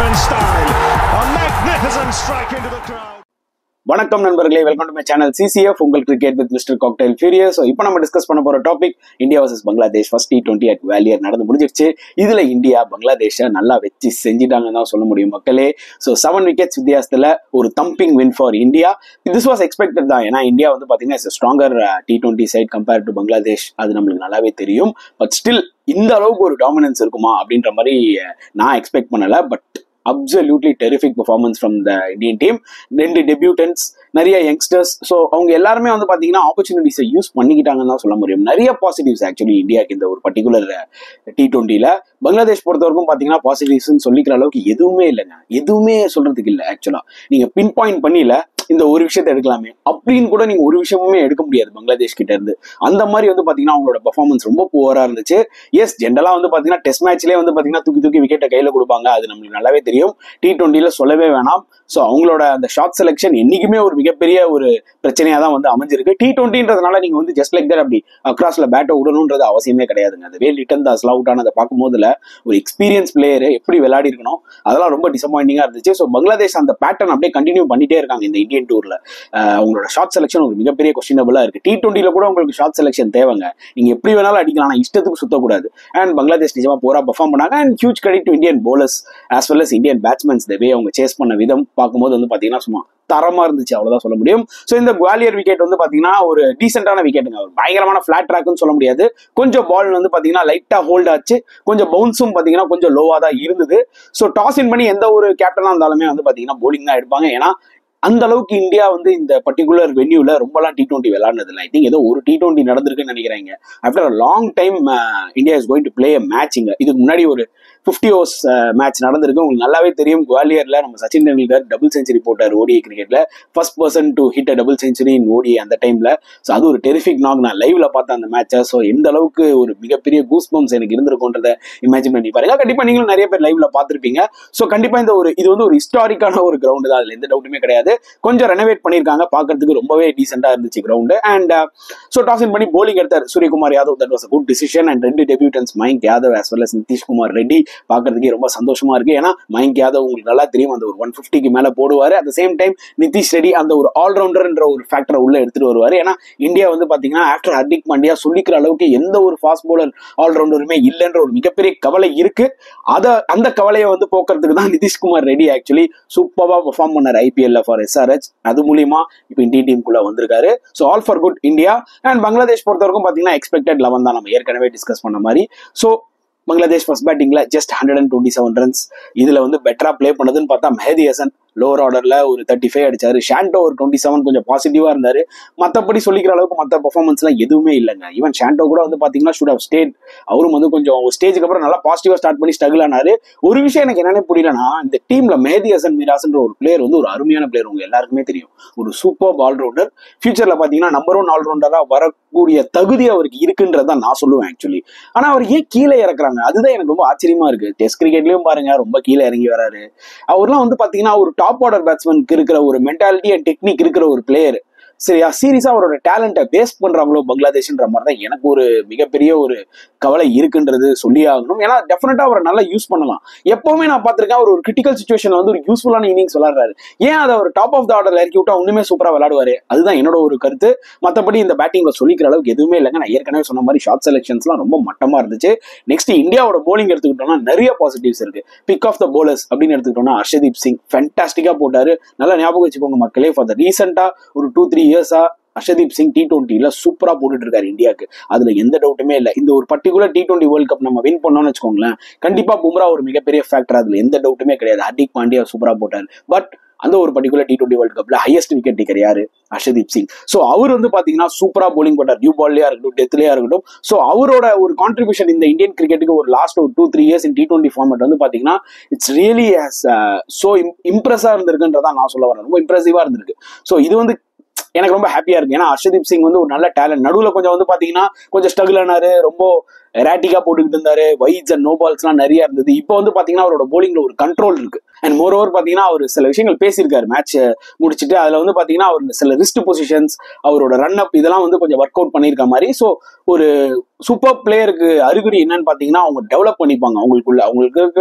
Batsman style. A magnificent strike into the crowd. வணக்கம் நண்பர்களே welcome to my channel CCF உங்கள் cricket with mister cocktail furious so இப்போ நம்ம discuss பண்ண போற topic India versus Bangladesh first T twenty at Gwalior நடந்து முடிஞ்சிருச்சு இதுல இந்தியா பங்களாதேஷை நல்லா வச்சு செஞ்சுட்டாங்கன்னு தான் சொல்ல முடியும் மக்களே ஸோ செவன் விக்கெட்ஸ் வித்தியாசத்துல ஒரு thumping win for India this was expected தான் ஏன்னா இந்தியா வந்து பாத்தீங்கன்னா it's stronger T twenty side compare to Bangladesh அது நம்மளுக்கு நல்லாவே தெரியும் பட் ஸ்டில் இந்த அளவுக்கு ஒரு டாமினன்ஸ் இருக்குமா அப்படின்ற மாதிரி அஹ், நான் எக்ஸ்பெக்ட் பண்ணல but absolutely terrific performance from the Indian team ரெண்டு டெபியூட்டன்ஸ் நிறைய யங்ஸ்டர்ஸ் ஸோ அவங்க எல்லாருமே வந்து பார்த்தீங்கன்னா ஆப்பர்ச்சுனிட்டிஸை யூஸ் பண்ணிக்கிட்டாங்கன்னு தான் சொல்ல முடியும் நிறைய பாசிட்டிவ்ஸ் ஆக்சுவலி இந்தியாவுக்கு இந்த ஒரு பர்டிகுலர் டி டுவெண்ட்டியில் பங்களாதேஷ் பொறுத்த வரைக்கும் பார்த்தீங்கன்னா பாசிட்டிவ்ஸ்னு சொல்லிக்கிற அளவுக்கு எதுவுமே இல்லைங்க எதுவுமே சொல்றதுக்கு இல்லை ஆக்சுவலாக நீங்கள் பின் பாயிண்ட் பண்ணியில இந்த ஒரு விஷயத்தை எடுக்கலாமே அப்படின்னு கூட நீங்க ஒரு விஷயமுமே எடுக்க முடியாது பங்களாதேஷ் கிட்ட இருந்து அந்த மாதிரி வந்து பாத்தீங்கன்னா அவங்களோட பெர்ஃபார்மன்ஸ் ரொம்ப புவரா இருந்துச்சு எஸ் ஜென்ரலா வந்து பாத்தீங்கன்னா டெஸ்ட் மேட்ச்லயே வந்து பாத்தீங்கன்னா தூக்கி தூக்கி விக்கெட்டை கையில கொடுப்பாங்க அது நம்மளுக்கு நல்லாவே தெரியும் டி டுவெண்ட்டில சொல்லவே வேணாம் ஸோ அவங்களோட அந்த ஷார்ட் செலெக்ஷன் என்னைக்குமே ஒரு மிகப்பெரிய ஒரு பிரச்சனையா தான் வந்து அமைஞ்சிருக்கு டி டுவெண்ட்டின்றதுனால நீங்க வந்து ஜஸ்ட் லைக் தட் அப்படி அக்ராஸ்ல பேட்டை விடணுன்றது அவசியமே கிடையாதுங்க அது வேல் லிட்டன் தாஸ் அவுட் ஆனதை பார்க்கும்போதுல ஒரு எக்ஸ்பீரியன்ஸ் பிளேயர் எப்படி விளையாடி இருக்கணும் அதெல்லாம் ரொம்ப டிசப்பாயிண்டிங்கா இருந்துச்சு ஸோ பங்களாதேஷ் அந்த பேட்டர்ன் அப்படியே கண்டினியூ பண்ணிட்டே இருக்காங்க இந்த இந்தியன் டூர்ல அவங்களோட ஷார்ட் செலெக்ஷன் ஒரு மிகப்பெரிய கொஸ்டினபிளா இருக்கு டி டுவெண்ட்டில கூட உங்களுக்கு ஷார்ட் செலெக்ஷன் தேவைங்க நீங்க எப்படி வேணாலும் அடிக்கலாம் ஆனா இஷ்டத்துக்கு சுத்தக்கூடாது அண்ட் பங்களாதேஷ் நிஜமா போரா பெர்ஃபார்ம் பண்ணாங்க and huge credit to Indian bowlers as well as Indian batsmen way அவங்க சேஸ் பண்ண விதம் பார்க்கும்போது வந்து பாத்தீங்கன்னா சும்மா தரமா இருந்துச்சு அவ்வளவுதான் சொல்ல முடியும் ஸோ இந்த குவாலியர் விக்கெட் வந்து பாத்தீங்கன்னா ஒரு டீசென்டான விக்கெட்டுங்க ஒரு பயங்கரமான ஃபிளாட் ட்ராக்னு சொல்ல முடியாது கொஞ்சம் பால் வந்து பாத்தீங்கன்னா லைட்டா ஹோல்ட் ஆச்சு கொஞ்சம் பவுன்ஸும் பாத்தீங்கன்னா கொஞ்சம் லோவா தான் இருந்தது ஸோ டாஸ் இன் பண்ணி எந்த ஒரு கேப்டனா இருந்தாலுமே வந்து பாத்தீங்கன்னா bowling தான் எடுப்பாங்க ஏன்னா அந்த அளவுக்கு இந்தியா வந்து இந்த பர்டிகுலர் வென்யூல ரொம்பலாம் டி டுவெண்ட்டி விளாடுனது இல்லை ஐ திங்க் ஏதோ ஒரு டி டுவெண்ட்டி நடந்திருக்குன்னு நினைக்கிறாங்க after a long time India is going to play a match இங்க இதுக்கு முன்னாடி ஒரு ஃபிஃப்டி ஓவர்ஸ் மேட்ச் நடந்திருக்கு உங்களுக்கு நல்லாவே தெரியும் குவாலியர்ல நம்ம சச்சின் டெண்டுல்கர் டபுள் செஞ்சுரி போட்டார் ஓடிஐ கிரிக்கெட்ல first person to hit a double century in ODI அந்த டைம்ல ஸோ அது ஒரு டெரிஃபிக் நாக் நான் லைவ்ல பார்த்தேன் அந்த மேட்சை ஸோ எந்த அளவுக்கு ஒரு மிகப்பெரிய கூஸ் பம்ப்ஸ் எனக்கு இருந்திருக்குன்றத இமேஜின் பண்ணி பாருங்க கண்டிப்பா நீங்களும் நிறைய பேர் லைவ்ல பார்த்திருப்பீங்க ஸோ கண்டிப்பா இந்த ஒரு இது வந்து ஒரு ஹிஸ்டாரிக்கான ஒரு கிரவுண்ட் தான் அதுல எந்த டவுட்டுமே கிடையாது கொஞ்சம் ரெனோவேட் பண்ணியிருக்காங்க பார்க்கறதுக்கு ரொம்பவே டீசெண்டா இருந்துச்சு ground and so toss win பண்ணி போலிங் எடுத்தார் Suryakumar Yadav that was a good decision and ரெண்டு debutants Mayank Yadav as well as Nitish Kumar Reddy பார்க்கறதுக்கே ரொம்ப சந்தோஷமா இருக்கு ஏன்னா மயங்க் யாதவ் உங்களுக்கு நல்லா தெரியும் அந்த ஒரு ஒன் ஃபிஃப்டிக்கு மேல போடுவாரு at same time Nitish Reddy அந்த ஒரு ஆல்ரவுண்டர்ன்ற ஒரு ஃபேக்டரை உள்ள எடுத்துட்டு வருவாரு ஏன்னா இந்தியா வந்து பாத்தீங்கன்னா ஆஃப்டர் ஹர்திக் பாண்டியா சொல்லிக்கிற அளவுக்கு எந்த ஒரு ஃபாஸ்ட் bowler ஆல்ரவுண்டருமே இல்லைன்ற ஒரு மிகப்பெரிய கவலை இருக்கு அத அந்த கவலையை வந்து போக்குறதுக்கு தான் நிதிஷ்குமார் ரெட்டி ஆக்சுவலி சூப்பரா பெர்ஃபார்ம் பண்ணார் ஐபிஎல்ல ஃபார் எஸ்ஆர்ஹெச் அது மூலியமா இப்போ இந்தியன் டீமுக்குள்ள வந்திருக்காரு so all for good India and Bangladesh பொறுத்த வரைக்கும் பாத்தீங்கன்னா எக்ஸ்பெக்டட் லெவன் தான் நம்ம ஏற்கனவே டிஸ்கஸ் பண்ண மாதிரி ஸோ பங்களாதேஷ் ஃபர்ஸ்ட் பேட்டிங்ல just hundred and twenty seven runs இதுல வந்து பெட்டரா ப்ளே பண்ணதுன்னு பார்த்தா மெஹதி ஹசன் லோவர் ஆர்டர்ல ஒரு தேர்ட்டி ஃபைவ் அடிச்சாரு ஷாண்டோ ஒரு டுவெண்ட்டி செவன் கொஞ்சம் பாசிட்டிவா இருந்தாரு மத்தபடி சொல்லிக்கிற அளவுக்கு மற்ற பெர்ஃபார்மன்ஸ்லாம் எதுவுமே இல்லைங்க ஈவன் ஷாண்டோ கூட வந்து பாத்தீங்கன்னா ஷுட் ஹவ் ஸ்டேட் அவரும் வந்து கொஞ்சம் ஒரு ஸ்டேஜுக்கு அப்புறம் நல்லா பாசிட்டிவா ஸ்டார்ட் பண்ணி ஸ்ட்ரகிள் ஆனாரு ஒரு விஷயம் எனக்கு என்னன்னு புரியலனா இந்த டீம்ல மெஹதி ஹசன் மிராஸ்ன்ற ஒரு பிளேயர் வந்து ஒரு அருமையான பிளேயர் உங்க எல்லாருக்குமே தெரியும் ஒரு சூப்பர் ஆல்ரவுண்டர் ஃபியூச்சர்ல பாத்தீங்கன்னா நம்பர் ஒன் ஆல்ரவுண்டரா வரக்கூடிய தகுதி அவருக்கு இருக்குன்றத நான் சொல்லுவேன் ஆக்சுவலி ஆனா அவர் ஏன் கீழே இறக்குறாங்க அதுதான் எனக்கு ரொம்ப ஆச்சரியமா இருக்கு டெஸ்ட் கிரிக்கெட்லயும் பாருங்க ரொம்ப கீழே இறங்கி வராரு அவர்லாம் வந்து பாத்தீங்கன்னா ஒரு டாப் ஆர்டர் பேட்ஸ்மேனுக்கு இருக்கிற ஒரு மென்டாலிட்டி அண்ட் டெக்னிக் இருக்கிற ஒரு பிளேயர் சரியா சீரியஸா அவரோட டேலண்ட்டை வேஸ்ட் பண்றாங்களோ பங்களாதேஷ்ன்ற மாதிரி தான் எனக்கு ஒரு மிகப்பெரிய ஒரு கவலை இருக்குன்றது சொல்லி ஆகணும் ஏன்னா டெஃபினட்டா அவரை நல்லா யூஸ் பண்ணலாம் எப்பவுமே நான் பார்த்திருக்கேன் அவர் ஒரு கிரிட்டிக்கல் சுச்சுவேஷன்ல வந்து ஒரு யூஸ்ஃபுல்லான இன்னிங்ஸ் விளாடுறாரு ஏன் அதை அவர் டாப் ஆஃப் த ஆர்டர்ல இறக்கி விட்டா இன்னுமே சூப்பரா விளையாடுவாரு அதுதான் என்னோட ஒரு கருத்து மத்தபடி இந்த பேட்டிங்ல சொல்லிக்கிற அளவுக்கு எதுவுமே இல்லைங்க நான் ஏற்கனவே சொன்ன மாதிரி ஷார்ட் செலெக்ஷன்ஸ்லாம் ரொம்ப மட்டமா இருந்துச்சு நெக்ஸ்ட் இந்தியாவோட போலிங் எடுத்துக்கிட்டோம்னா நிறைய பாசிட்டிவ்ஸ் இருக்கு பிக் ஆஃப் த போலர்ஸ் அப்படின்னு எடுத்துக்கிட்டோம்னா ஹர்ஷதீப் சிங் ஃபென்டாஸ்டிக்கா போட்டாரு நல்லா ஞாபகம் வச்சுக்கோங்க மக்களே ஃபார் த ரீசெண்டா ஒரு டூ த்ரீ இயர்ஸா ஹர்ஷதீப் சிங் டி டுவெண்ட்டில சூப்பரா போட்டுட்டு இருக்காரு இந்தியாவுக்கு அதுல எந்த டவுட்டுமே இல்லை இந்த ஒரு particular T twenty world cup நம்ம வின் பண்ணோம்னு வச்சுக்கோங்களேன் கண்டிப்பா பும்ரா ஒரு மிகப்பெரிய ஃபேக்டர் அதுல எந்த டவுட்டுமே கிடையாது ஹர்திக் பாண்டியா சூப்பரா போட்டார் பட் அந்த ஒரு பர்டிகுலர் டி டுவெண்ட்டி வேர்ல்ட் கப்ல ஹையஸ்ட் விக்கெட் டேக்கர் யாரு ஹர்ஷதீப் சிங் ஸோ அவர் வந்து பாத்தீங்கன்னா சூப்பரா போலிங் போட்டார் நியூ பால்லயா இருக்கட்டும் டெத்லயா இருக்கட்டும் ஸோ அவரோட ஒரு கான்ட்ரிபியூஷன் இந்த இந்தியன் கிரிக்கெட்டுக்கு ஒரு லாஸ்ட் ஒரு two three years in T twenty format வந்து பாத்தீங்கன்னா இட்ஸ் ரியலி ஸோ இம்ப்ரெஸா இருந்திருக்குன்றதா நான் சொல்ல வரேன் ரொம்ப இம்ப்ரெசிவா இருந்திருக்கு ஸோ இது வந்து எனக்கு ரொம்ப ஹாப்பியா இருக்கு ஏன்னா ஹர்ஷதீப் சிங் வந்து ஒரு நல்ல டேலண்ட் நடுவுல கொஞ்சம் வந்து பாத்தீங்கன்னா கொஞ்சம் ஸ்ட்ரகிள் ஆனாரு ரொம்ப எராட்டிக்கா போட்டுக்கிட்டு இருந்தாரு வைட்ஸ் அண்ட் நோ பால்ஸ்லாம் நிறைய இருந்தது இப்போ வந்து பாத்தீங்கன்னா அவரோட போலிங்ல ஒரு கண்ட்ரோல் இருக்கு அண்ட் மோர் ஓவர் பாத்தீங்கன்னா அவர் சில விஷயங்கள் பேசியிருக்காரு மேட்ச் முடிச்சுட்டு அதுல வந்து பாத்தீங்கன்னா அவர் சில ரிஸ்ட் பொசிஷன்ஸ் அவரோட ரன் அப் இதெல்லாம் வந்து கொஞ்சம் ஒர்க் அவுட் பண்ணியிருக்க மாதிரி ஸோ ஒரு சூப்பர் பிளேயருக்கு அறிகுறி என்னன்னு பாத்தீங்கன்னா அவங்க டெவலப் பண்ணிப்பாங்க அவங்களுக்குள்ள அவங்களுக்கு இருக்கிற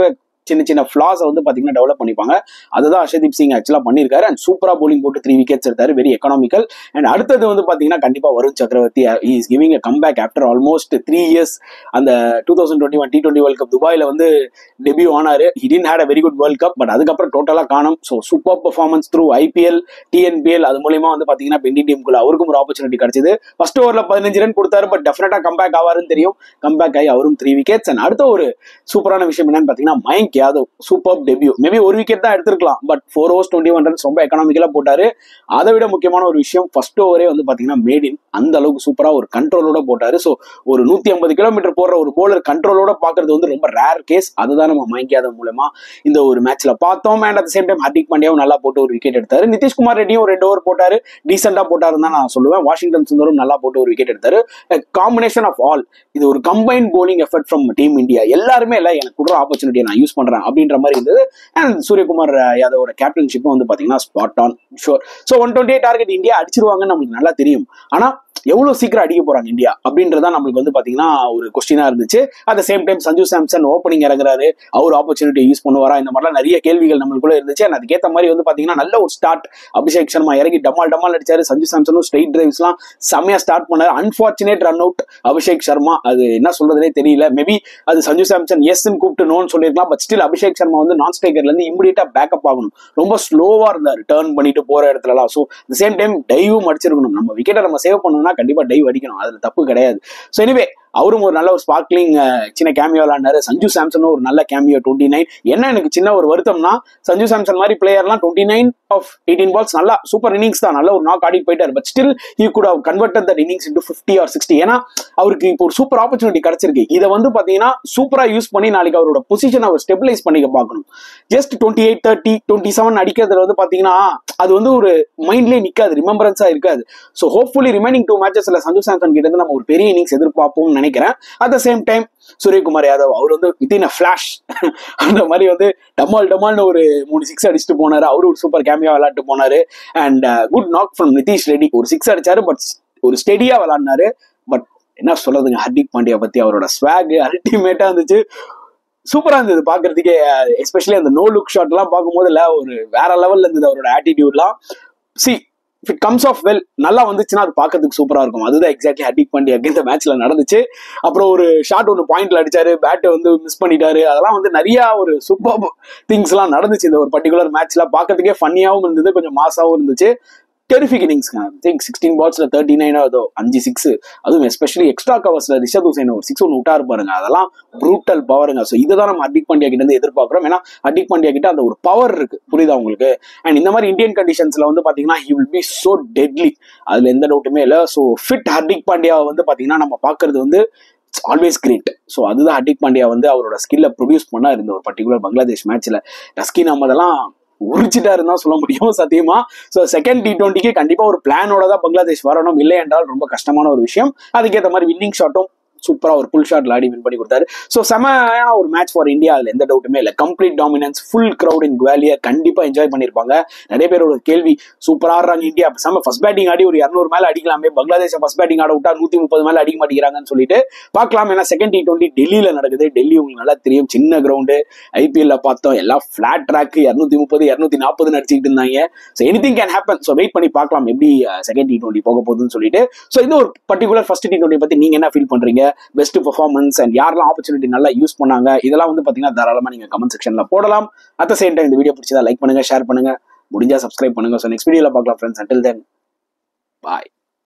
சின்ன சின்ன ஃபிளாஸை வந்து பார்த்தீங்கன்னா டெவலப் பண்ணிப்பாங்க அதுதான் அஷதீப் சிங் ஆக்சுவலாக பண்ணியிருக்காரு அண்ட் சூப்பராக போலிங் போட்டு த்ரீ விக்கெட்ஸ் எடுத்தாரு வெரி எக்கனாமிக்கல் அண்ட் அடுத்தது வந்து பார்த்தீங்கன்னா கண்டிப்பாக Varun Chakravarthy is giving a comeback after almost three years அந்த two thousand twenty one T twenty world cup துபாயில் வந்து டெபியூ ஆனாரு ஹிடின் had a very good world cup but அதுக்கப்புறம் டோட்டலாக காணும் so super performance through IPL TNPL அது மூலியமா வந்து பார்த்தீங்கன்னா பெண்டி டீமுக்குள்ள அவருக்கும் ஒரு ஆப்பர்ச்சுனிட்டி கிடைச்சது ஃபர்ஸ்ட் ஓவரில் பதினஞ்சு ரன் கொடுத்தாரு பட் டெஃபினட்டாக கம்பேக் ஆவாருன்னு தெரியும் கம்பேக் ஆகி அவரும் த்ரீ விக்கெட்ஸ் அண்ட் அடுத்த ஒரு சூப்பரான விஷயம் என்னன்னு பார்த்தீங்கன்னா Mayank Yadav super debut maybe ஒரு விக்கெட் தான் எடுத்திருக்கலாம் but four overs twenty one runs ரொம்ப எக்கனாமிக்கலாக போட்டாரு அதை விட முக்கியமான ஒரு விஷயம் ஃபர்ஸ்ட் ஓவரே வந்து பார்த்தீங்கன்னா மேட் இன் அந்த அளவுக்கு சூப்பராக ஒரு கண்ட்ரோலோட போட்டாரு ஸோ ஒரு நூற்றி ஐம்பது கிலோமீட்டர் போடுற ஒரு போலர் கண்ட்ரோலோட பார்க்கறது வந்து ரொம்ப ரேர் கேஸ் அதுதான் நம்ம மயங்க் யாதவ் மூலமா இந்த ஒரு மேட்ச்ல பார்த்தோம் and at same time Hardik பாண்டியாவும் நல்லா போட்டு ஒரு விக்கெட் எடுத்தாரு நிதிஷ்குமார் ரெட்டியும் ஒரு ரெண்டு ஓவர் போட்டாரு டீசெண்டா போட்டாருன்னு தான் நான் சொல்லுவேன் வாஷிங்டன் சுந்தரும் நல்லா போட்டு ஒரு விக்கெட் எடுத்தாரு காம்பினேஷன் ஆஃப் ஆல் இது ஒரு combine bowling effort from team India எல்லாருமே இல்லை எனக்கு கொடுற ஆப்பர்ச்சுனிட்டியை நான் யூஸ் பண்றேன் அப்படின்ற மாதிரி இருந்தது அண்ட் சூரியகுமார் யாதவோட கேப்டன்ஷிப்பும் வந்து பாத்தீங்கன்னா spot on sure so one twenty target India அடிச்சிருவாங்கன்னு நம்மளுக்கு நல்லா தெரியும் ஆனா எவ்வளவு சீக்கிரம் அடிக்க போறாங்க இந்தியா அப்படின்றதா நம்மளுக்கு வந்து பாத்தீங்கன்னா ஒரு கொஸ்டினா இருந்துச்சு at same time Sanju Samson opening இறங்குறாரு அவர் ஆப்பர்ச்சுனிட்டி யூஸ் பண்ணுவாரா இந்த மாதிரிலாம் நிறைய கேள்விகள் நம்மளுக்குள்ள இருந்துச்சு and அதுக்கேற்ற மாதிரி வந்து பாத்தீங்கன்னா நல்ல ஒரு ஸ்டார்ட் அபிஷேக் சர்மா இறங்கி டமால் டமால் அடிச்சாரு சஞ்சு சாம்சனும் ஸ்ட்ரைட் டிரைவ்ஸ்லாம் செம்மையா ஸ்டார்ட் பண்ணாரு unfortunate run out Abhishek Sharma அது என்ன சொல்றதுனே தெரியல மேபி அது சஞ்சு சாம்சன் எஸ்ன்னு கூப்பிட்டு நோன்னு சொல்லியிருக்கலாம் பட் ஸ்டில் அபிஷேக் சர்மா வந்து நான் ஸ்ட்ரைக்கர்ல இருந்து இமிடியேட்டா பேக்கப் ஆகணும் ரொம்ப ஸ்லோவா இருந்தாரு டேர்ன் பண்ணிட்டு போற இடத்துலலாம் ஸோ த சேம் டைம் டைவும் அடிச்சிருக்கணும் நம்ம விக்கெட்டை நம்ம சேவ் பண்ணணும்னா கண்டிப்பா டைவ் அடிக்கணும் அதுல தப்பு கிடையாது ஸோ எனிவே அவரும் ஒரு நல்ல ஒரு ஸ்பார்க்லிங் சின்ன கேமியோ விளாண்டாரு சஞ்சு சாம்சனும் ஒரு நல்ல கேமியோ டுவெண்ட்டி நைன் என்ன எனக்கு சின்ன ஒரு வருத்தம்னா சஞ்சு சாம்சன் மாதிரி பிளேயர்லாம் twenty nine off eighteen balls நல்லா சூப்பர் இன்னிங்ஸ் தான் நல்ல ஒரு நாக் ஆடி போயிட்டாரு but still he could have converted that innings into fifty or sixty ஏன்னா அவருக்கு இப்போ ஒரு சூப்பர் ஆப்பர்ச்சுனிட்டி கிடைச்சிருக்கு இதை வந்து பாத்தீங்கன்னா சூப்பரா யூஸ் பண்ணி நாளைக்கு அவரோட பொசிஷன் அவர் ஸ்டெபிலைஸ் பண்ணிக்க பார்க்கணும் just twenty eight thirty twenty seven அடிக்கிறதுல வந்து பாத்தீங்கன்னா அது வந்து ஒரு மைண்ட்லேயே நிக்காது ரிமெம்பரன்ஸா இருக்காது ஸோ ஹோப்ஃபுல்லி ரிமைனிங் டூ மேட்சஸ்ல சஞ்சு சாம்சன் கிட்ட இருந்து நம்ம ஒரு பெரிய இன்னிங்ஸ் எதிர்பார்ப்போம்னு நினைக்கிறேன் at the same time Suryakumar Yadav அவர் வந்து வித்தின் அ ஃபிளாஷ் அந்த மாதிரி வந்து டமால் டமால்னு ஒரு மூணு சிக்ஸ் அடிச்சுட்டு போனாரு அவரு ஒரு சூப்பர் கேமியா விளையாட்டு போனாரு and good knock from Nitish Reddy ஒரு சிக்ஸ் அடிச்சாரு பட் ஒரு ஸ்டெடியா விளாடினாரு பட் என்ன சொல்றதுங்க ஹர்திக் பாண்டியா பத்தி அவரோட ஸ்வாக் அல்டிமேட்டா இருந்துச்சு சூப்பரா இருந்தது பாக்குறதுக்கே எஸ்பெஷலி அந்த நோ லுக் ஷாட் எல்லாம் பார்க்கும்போது இல்ல ஒரு வேற லெவல்ல இருந்தது அவரோட ஆட்டிடியூட்லாம் see it comes off well நல்லா வந்துச்சுன்னா அது பார்க்கறதுக்கு சூப்பரா இருக்கும் அதுதான் எக்ஸாக்ட்லி ஹர்திக் பாண்டியா இந்த மேட்ச்ல நடந்துச்சு அப்புறம் ஒரு ஷாட் ஒன்று பாயிண்ட்ல அடிச்சாரு பேட்டை வந்து மிஸ் பண்ணிட்டாரு அதெல்லாம் வந்து நிறைய ஒரு சூப்பர் திங்ஸ் எல்லாம் நடந்துச்சு இந்த ஒரு பர்டிகுலர் மேட்ச்ல பார்க்கறதுக்கே ஃபன்னியாவும் இருந்தது கொஞ்சம் மாசாவும் இருந்துச்சு டெரிஃபிக் இன்னிங்ஸ் திங்க் சிக்ஸ்டீன் பால்ஸ்ல தேர்ட்டி நைன் அதோ அஞ்சு சிக்ஸ் அதுவும் எஸ்பெஷலி எக்ஸ்ட்ரா கவர்ஸ்ல ரிஷப் ஹுசைன் ஒரு சிக்ஸ் ஒன்று விட்டாரு பாருங்க அதெல்லாம் ப்ரூட்டல் பவருங்க ஸோ இதுதான் நம்ம ஹர்திக் பாண்டியா கிட்ட இருந்து எதிர்பார்க்குறோம் ஏன்னா ஹர்திக் பாண்டியா கிட்ட அந்த ஒரு பவர் இருக்கு புரியுதா உங்களுக்கு அண்ட் இந்த மாதிரி இந்தியன் கண்டிஷன்ஸ்ல வந்து பாத்தீங்கன்னா he will be so deadly அதுல எந்த டவுட்டுமே இல்லை ஸோ ஃபிட் ஹர்திக் பாண்டியாவை வந்து பாத்தீங்கன்னா நம்ம பார்க்கறது வந்து ஆல்வேஸ் கிரேட் ஸோ அதுதான் ஹர்திக் பாண்டியா வந்து அவரோட ஸ்கில்ல ப்ரொடியூஸ் பண்ணா இருந்த ஒரு பர்டிகுலர் பங்களாதேஷ் மேட்ச்ல ரஸ்கின் அஹமதெல்லாம் உரிச்சிட்டாருன்னு தான் சொல்ல முடியும் சத்தியமா ஸோ செகண்ட் டி டுவெண்ட்டிக்கு கண்டிப்பா ஒரு பிளானோட தான் பங்களாதேஷ் வரணும் இல்லை என்றால் ரொம்ப கஷ்டமான ஒரு விஷயம் அதுக்கேற்ற மாதிரி வின்னிங் ஷாட்டும் சூப்பரா ஒரு புல் ஷாட் ஆடி வின் பண்ணி கொடுத்தாரு ஸோ செமையான ஒரு மேட்ச் ஃபார் இந்தியா அதுல எந்த டவுட்டுமே இல்லை complete dominance full crowd in Gwalior கண்டிப்பா என்ஜாய் பண்ணிருப்பாங்க நிறைய பேரோட கேள்வி சூப்பரா ஆடுறாங்க இந்தியா செம ஃபர்ஸ்ட் பேட்டிங் ஆடி ஒரு இரநூறு மேல அடிக்கலாமே பங்களாதேஷ் ஃபர்ஸ்ட் பேட்டிங் ஆட விட்டா நூத்தி முப்பது மேல அடிக்க மாட்டேங்கிறாங்கன்னு சொல்லிட்டு பார்க்கலாம் ஏன்னா செகண்ட் டி டுவெண்ட்டி டெல்லியில நடக்குது டெல்லி உங்களுக்கு நல்லா தெரியும் சின்ன கிரவுண்டு ஐபிஎல்ல பார்த்தோம் எல்லாம் ஃபிளாட் ட்ராக் இரநூத்தி முப்பது இரநூத்தி நாற்பதுன்னு அடிச்சுக்கிட்டு இருந்தாங்க so anything can happen so wait பண்ணி பார்க்கலாம் எப்படி செகண்ட் டி டுவெண்ட்டி போக போகுதுன்னு சொல்லிட்டு ஸோ இந்த ஒரு பர்டிகுலர் ஃபர்ஸ்ட் டி டுவெண்ட்டி பத்தி நீங்க என்ன ஃபீல் பண்றீங்க பெஸ்ட் பெர்ஃபார்மன்ஸ் அண்ட் யாரெல்லாம் ஆப்பர்ச்சுனிட்டி நல்லா யூஸ் பண்ணாங்க இதெல்லாம் வந்து பாத்தீங்கன்னா தாராளமா நீங்க கமெண்ட் செக்ஷன்ல போடலாம் அட் த சேம் டைம் இந்த வீடியோ பிடிச்சதா லைக் பண்ணுங்க ஷேர் பண்ணுங்க முடிஞ்சா சப்ஸ்கிரைப் பண்ணுங்க ஸோ நெக்ஸ்ட் வீடியோல பார்க்கலாம் ஃப்ரெண்ட்ஸ் அண்டில் தென் பாய்